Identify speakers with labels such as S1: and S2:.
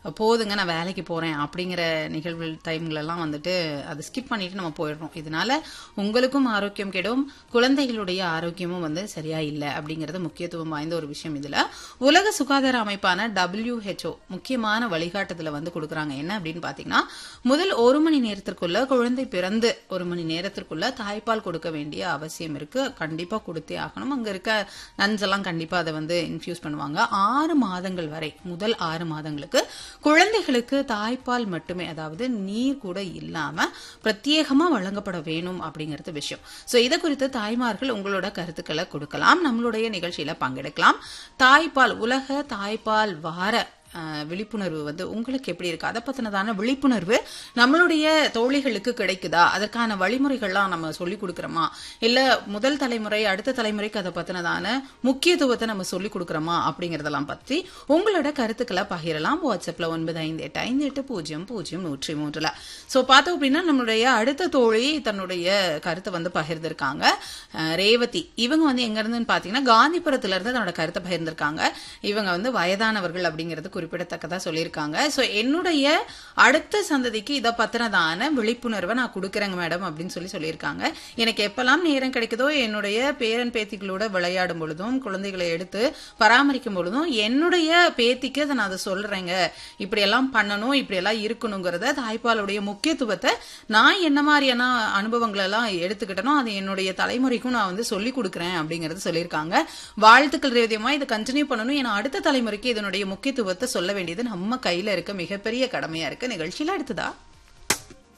S1: போதுங்க நான் வேலைக்கு போறேன் அப்படிங்கிற நிகழ்வு டைம்லலாம் வந்துட்டு அதை ஸ்கிப் பண்ணிட்டு நம்ம போயிடுறோம் இதனால உங்களுக்கும் ஆரோக்கியம் கெடும் குழந்தைகளுடைய ஆரோக்கியமும் வந்து சரியா இல்லை அப்படிங்கறது முக்கியத்துவம் வாய்ந்த ஒரு விஷயம் இதுல உலக சுகாதார அமைப்பான WHO முக்கியமான வழிகாட்டுதல வந்து கொடுக்கறாங்க என்ன அப்படின்னு பாத்தீங்கன்னா முதல் ஒரு மணி நேரத்திற்குள்ள குழந்தை பிறந்து ஒரு மணி நேரத்திற்குள்ள தாய்ப்பால் கொடுக்க வேண்டிய அவசியம் இருக்கு கண்டிப்பா கொடுத்தே ஆகணும் அங்க இருக்க நன்செல்லாம் கண்டிப்பா அதை வந்து இன்ஃபியூஸ் பண்ணுவாங்க ஆறு மாதங்கள் வரை முதல் ஆறு மாதங்களுக்கு குழந்தைகளுக்கு தாய்ப்பால் மட்டுமே அதாவது நீர் கூட இல்லாம பிரத்யேகமா வழங்கப்பட வேணும் அப்படிங்கிறது விஷயம் சோ இதை குறித்து தாய்மார்கள் உங்களோட கருத்துக்களை கொடுக்கலாம் நம்மளுடைய நிகழ்ச்சியில பங்கெடுக்கலாம் தாய்ப்பால் உலக தாய்ப்பால் வார அஹ், விழிப்புணர்வு வந்து உங்களுக்கு எப்படி இருக்கு அதை பத்தினதான விழிப்புணர்வு நம்மளுடைய தோழிகளுக்கு கிடைக்குதா அதற்கான வழிமுறைகள்லாம் நம்ம சொல்லி கொடுக்கறோமா இல்ல முதல் தலைமுறை அடுத்த தலைமுறைக்கு அதை பத்தினதான முக்கியத்துவத்தை நம்ம சொல்லி கொடுக்கறோமா அப்படிங்கறதெல்லாம் பற்றி உங்களோட கருத்துக்களை பகிரலாம் வாட்ஸ்அப்ல ஒன்பது ஐந்து எட்டு ஐந்து எட்டு பூஜ்ஜியம் பூஜ்ஜியம் நூற்றி மூன்றுல சோ பார்த்தோம் அப்படின்னா நம்மளுடைய அடுத்த தோழி தன்னுடைய கருத்தை வந்து பகிர்ந்திருக்காங்க அஹ், ரேவதி இவங்க வந்து எங்க இருந்துன்னு பாத்தீங்கன்னா காந்திபுரத்துல இருந்து தன்னோட கருத்தை பகிர்ந்திருக்காங்க இவங்க வந்து வயதானவர்கள் அப்படிங்கிறது குறிப்பிடத்தக்கதா சொல்லியிருக்காங்க சோ என்னுடைய அடுத்த சந்ததிக்கு இதை பத்தினதான விழிப்புணர்வை நான் கொடுக்குறேங்க மேடம் அப்படின்னு சொல்லி சொல்லியிருக்காங்க எனக்கு எப்பெல்லாம் நேரம் கிடைக்குதோ என்னுடைய பேரன் பேத்திகளோட விளையாடும் பொழுதும் குழந்தைகளை எடுத்து பராமரிக்கும் பொழுதும் என்னுடைய பேத்திக்கு அதை நான் அதை சொல்றேங்க இப்படி எல்லாம் பண்ணணும் இப்படி எல்லாம் இருக்கணுங்கிறத தாய்ப்பாலுடைய முக்கியத்துவத்தை நான் என்ன மாதிரியான அனுபவங்கள் எல்லாம் எடுத்துக்கிட்டனோ அது என்னுடைய தலைமுறைக்கும் நான் வந்து சொல்லி கொடுக்குறேன் அப்படிங்கறது சொல்லியிருக்காங்க வாழ்த்துக்கள் ரேவதியமா இதை கண்டினியூ பண்ணணும் ஏன்னா அடுத்த தலைமுறைக்கு இதனுடைய முக்கியத்துவத்தை சொல்ல வேண்டியது நம்ம கையில இருக்க மிகப்பெரிய கடமையா இருக்கு நிகழ்ச்சியில அடுத்ததா